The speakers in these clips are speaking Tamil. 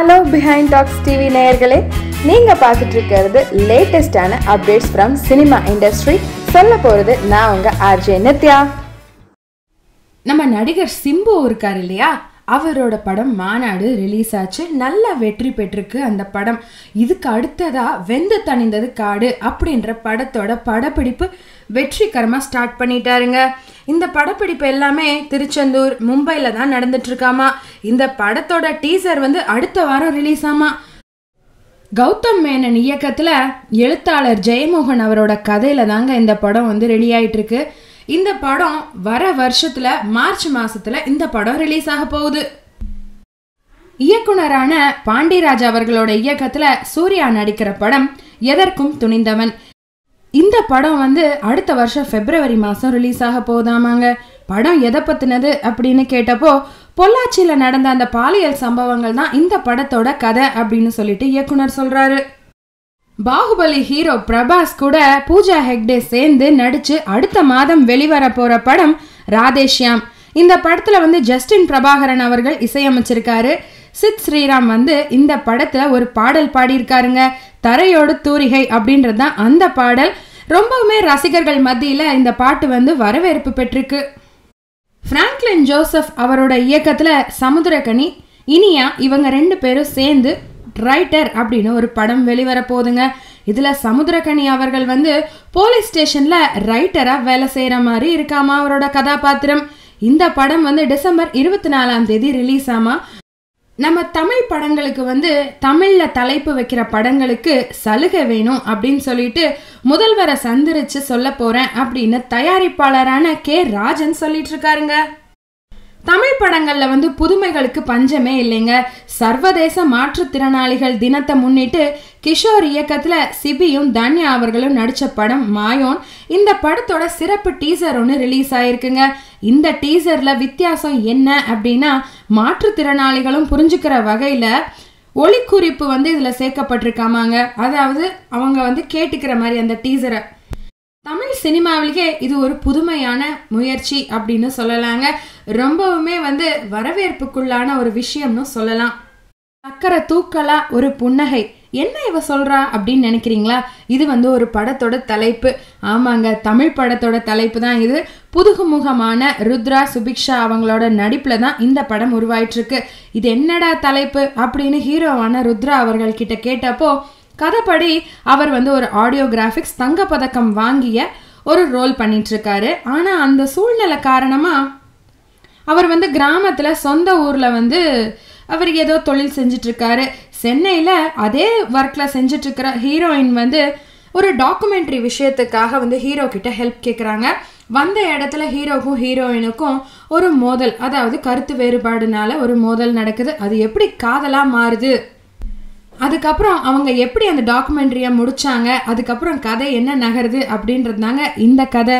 ஹலோ பிஹைண்ட் டாக்ஸ் டிவி நேயர்களே நீங்க பார்த்துட்டு இருக்கிறது லேட்டஸ்டான அப்டேட்ஸ் ஃப்ரம் சினிமா இண்டஸ்ட்ரி சொல்ல போறது நான் உங்க ஆர்ஜே நித்யா நம்ம நடிகர் சிம்பு இருக்கார் இல்லையா அவரோட படம் மாநாடு ரிலீஸ் ஆச்சு நல்ல வெற்றி பெற்றிருக்கு அந்த படம் இதுக்கு அடுத்ததா வெந்து தணிந்தது காடு அப்படின்ற படத்தோட படப்பிடிப்பு வெற்றிகரமாக ஸ்டார்ட் பண்ணிட்டாருங்க இந்த படப்பிடிப்பு எல்லாமே திருச்செந்தூர் மும்பையில் தான் நடந்துட்டு இருக்காமா இந்த படத்தோட டீசர் வந்து அடுத்த வாரம் ரிலீஸ் ஆமா கௌதம் மேனன் இயக்கத்தில் எழுத்தாளர் ஜெயமோகன் அவரோட கதையில தாங்க இந்த படம் வந்து ரெடி ஆயிட்டு இருக்கு இந்த படம் வர வருஷத்துல மார்ச் மாசத்துல இந்த படம் ரிலீஸ் ஆக போகுது இயக்குனரான பாண்டியராஜ் அவர்களோட இயக்கத்துல சூர்யா நடிக்கிற படம் எதற்கும் துணிந்தவன் இந்த படம் வந்து அடுத்த வருஷம் பிப்ரவரி மாதம் ரிலீஸ் ஆக போதாமாங்க படம் எதை பற்றினது அப்படின்னு கேட்டப்போ பொள்ளாச்சியில் நடந்த அந்த பாலியல் சம்பவங்கள் தான் இந்த படத்தோட கதை அப்படின்னு சொல்லிட்டு இயக்குனர் சொல்கிறாரு பாகுபலி ஹீரோ பிரபாஸ் கூட பூஜா ஹெக்டே சேர்ந்து நடிச்சு அடுத்த மாதம் வெளிவர போற படம் ராதேஷ்யாம் இந்த படத்துல வந்து ஜஸ்டின் பிரபாகரன் அவர்கள் இசையமைச்சிருக்காரு சித் ஸ்ரீராம் வந்து இந்த படத்துல ஒரு பாடல் பாடியிருக்காருங்க தரையோடு தூரிகை அப்படின்றது தான் அந்த பாடல் ரொம்பவுமே ரசிகர்கள் மத்தியில இந்த பாட்டு வந்து வரவேற்பு பெற்றிருக்கு பிராங்க்லின் ஜோசப் அவரோட இயக்கத்துல சமுத்திரக்கனி இனியா இவங்க ரெண்டு பேரும் சேர்ந்து ரைட்டர் அப்படின்னு ஒரு படம் வெளிவர போகுதுங்க இதுல சமுத்திரக்கனி அவர்கள் வந்து போலீஸ் ஸ்டேஷன்ல ரைட்டரா வேலை செய்யற மாதிரி இருக்காமா அவரோட கதாபாத்திரம் இந்த படம் வந்து டிசம்பர் இருபத்தி நாலாம் தேதி ரிலீஸ் ஆமா நம்ம தமிழ் படங்களுக்கு வந்து தமிழ்ல தலைப்பு வைக்கிற படங்களுக்கு சலுகை வேணும் அப்படின்னு சொல்லிட்டு முதல்வரை சந்திரிச்சு சொல்ல போறேன் அப்படின்னு தயாரிப்பாளரான கே ராஜன் சொல்லிட்டு இருக்காருங்க தமிழ் படங்கள்ல வந்து புதுமைகளுக்கு பஞ்சமே இல்லைங்க சர்வதேச மாற்றுத்திறனாளிகள் தினத்தை முன்னிட்டு கிஷோர் இயக்கத்துல சிபியும் தன்யா அவர்களும் நடிச்ச படம் மாயோன் இந்த படத்தோட சிறப்பு டீசர் ஒன்று ரிலீஸ் ஆயிருக்குங்க இந்த டீசர்ல வித்தியாசம் என்ன அப்படின்னா மாற்றுத்திறனாளிகளும் புரிஞ்சுக்கிற வகையில ஒளிக்குறிப்பு வந்து இதுல சேர்க்கப்பட்டிருக்காமாங்க அதாவது அவங்க வந்து கேட்டுக்கிற மாதிரி அந்த டீசரை தமிழ் சினிமாவிலேயே இது ஒரு புதுமையான முயற்சி அப்படின்னு சொல்லலாங்க ரொம்பவுமே வந்து வரவேற்புக்குள்ளான ஒரு விஷயம்னு சொல்லலாம் சக்கரை தூக்கலா ஒரு புன்னகை என்ன இவ சொல்றா அப்படின்னு நினைக்கிறீங்களா இது வந்து ஒரு படத்தோட தலைப்பு ஆமாங்க தமிழ் படத்தோட தலைப்பு தான் இது புதுமுகமான ருத்ரா சுபிக்ஷா அவங்களோட நடிப்புல தான் இந்த படம் உருவாயிட்டு இருக்கு இது என்னடா தலைப்பு அப்படின்னு ஹீரோவான ருத்ரா அவர்கள் கிட்ட கேட்டப்போ கதைப்படி அவர் வந்து ஒரு ஆடியோ கிராஃபிக்ஸ் தங்கப்பதக்கம் வாங்கிய ஒரு ரோல் பண்ணிட்டு இருக்காரு ஆனால் அந்த சூழ்நிலை காரணமாக அவர் வந்து கிராமத்தில் சொந்த ஊரில் வந்து அவர் ஏதோ தொழில் செஞ்சிட்ருக்காரு சென்னையில் அதே ஒர்க்கில் செஞ்சிட்ருக்கிற ஹீரோயின் வந்து ஒரு டாக்குமெண்ட்ரி விஷயத்துக்காக வந்து ஹீரோ கிட்ட ஹெல்ப் கேட்குறாங்க வந்த இடத்துல ஹீரோக்கும் ஹீரோயினுக்கும் ஒரு மோதல் அதாவது கருத்து வேறுபாடுனால ஒரு மோதல் நடக்குது அது எப்படி காதலாக மாறுது அதுக்கப்புறம் அவங்க எப்படி அந்த டாக்குமெண்ட்ரியை முடிச்சாங்க அதுக்கப்புறம் கதை என்ன நகருது அப்படின்றது தாங்க இந்த கதை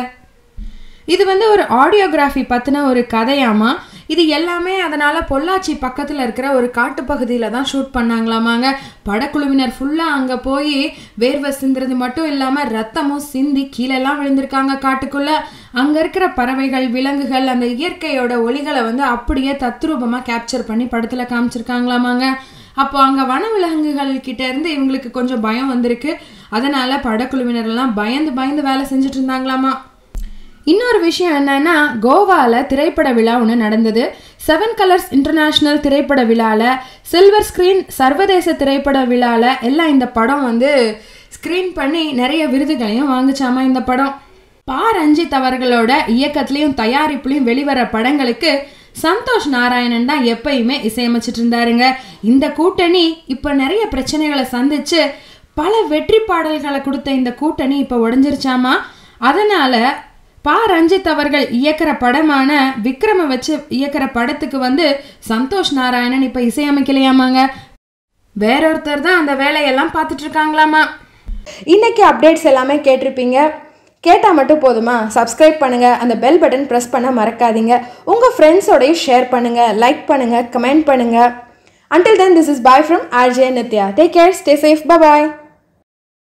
இது வந்து ஒரு ஆடியோகிராஃபி பற்றின ஒரு கதையாமா இது எல்லாமே அதனால் பொள்ளாச்சி பக்கத்தில் இருக்கிற ஒரு காட்டுப்பகுதியில் தான் ஷூட் பண்ணாங்களாமாங்க படக்குழுவினர் ஃபுல்லாக அங்கே போய் வேர்வை சிந்துறது மட்டும் இல்லாமல் ரத்தமும் சிந்தி கீழெல்லாம் விழுந்திருக்காங்க காட்டுக்குள்ளே அங்கே இருக்கிற பறவைகள் விலங்குகள் அந்த இயற்கையோட ஒளிகளை வந்து அப்படியே தத்ரூபமாக கேப்சர் பண்ணி படத்தில் காமிச்சிருக்காங்களாமாங்க அப்போ அங்கே வனவிலங்குகள் கிட்ட இருந்து இவங்களுக்கு கொஞ்சம் பயம் வந்திருக்கு அதனால படக்குழுவினரெல்லாம் பயந்து பயந்து வேலை செஞ்சுட்டு இருந்தாங்களாமா இன்னொரு விஷயம் என்னன்னா கோவாவில் திரைப்பட விழா ஒன்று நடந்தது செவன் கலர்ஸ் இன்டர்நேஷ்னல் திரைப்பட விழாவில் சில்வர் ஸ்க்ரீன் சர்வதேச திரைப்பட விழாவில் எல்லாம் இந்த படம் வந்து ஸ்க்ரீன் பண்ணி நிறைய விருதுகளையும் வாங்குச்சாமா இந்த படம் பா ரஞ்சித் அவர்களோட இயக்கத்துலேயும் தயாரிப்புலையும் வெளிவர படங்களுக்கு சந்தோஷ் நாராயணன் தான் எப்பயுமே இசையமைச்சிட்டு இருந்தாருங்க இந்த கூட்டணி இப்போ நிறைய பிரச்சனைகளை சந்திச்சு பல வெற்றி பாடல்களை கொடுத்த இந்த கூட்டணி இப்போ உடஞ்சிருச்சாமா அதனால பா ரஞ்சித் அவர்கள் இயக்கிற படமான விக்ரம வச்சு இயக்கிற படத்துக்கு வந்து சந்தோஷ் நாராயணன் இப்போ இசையமைக்கலையாமாங்க வேறொருத்தர் தான் அந்த வேலையெல்லாம் பார்த்துட்டு இருக்காங்களாமா இன்னைக்கு அப்டேட்ஸ் எல்லாமே கேட்டிருப்பீங்க கேட்டால் மட்டும் போதுமா சப்ஸ்கிரைப் பண்ணுங்கள் அந்த பெல் பட்டன் ப்ரெஸ் பண்ண மறக்காதீங்க உங்கள் ஃப்ரெண்ட்ஸோடையும் ஷேர் பண்ணுங்கள் லைக் பண்ணுங்கள் கமெண்ட் பண்ணுங்கள் until then this is bye from RJ Nitya take care stay safe bye bye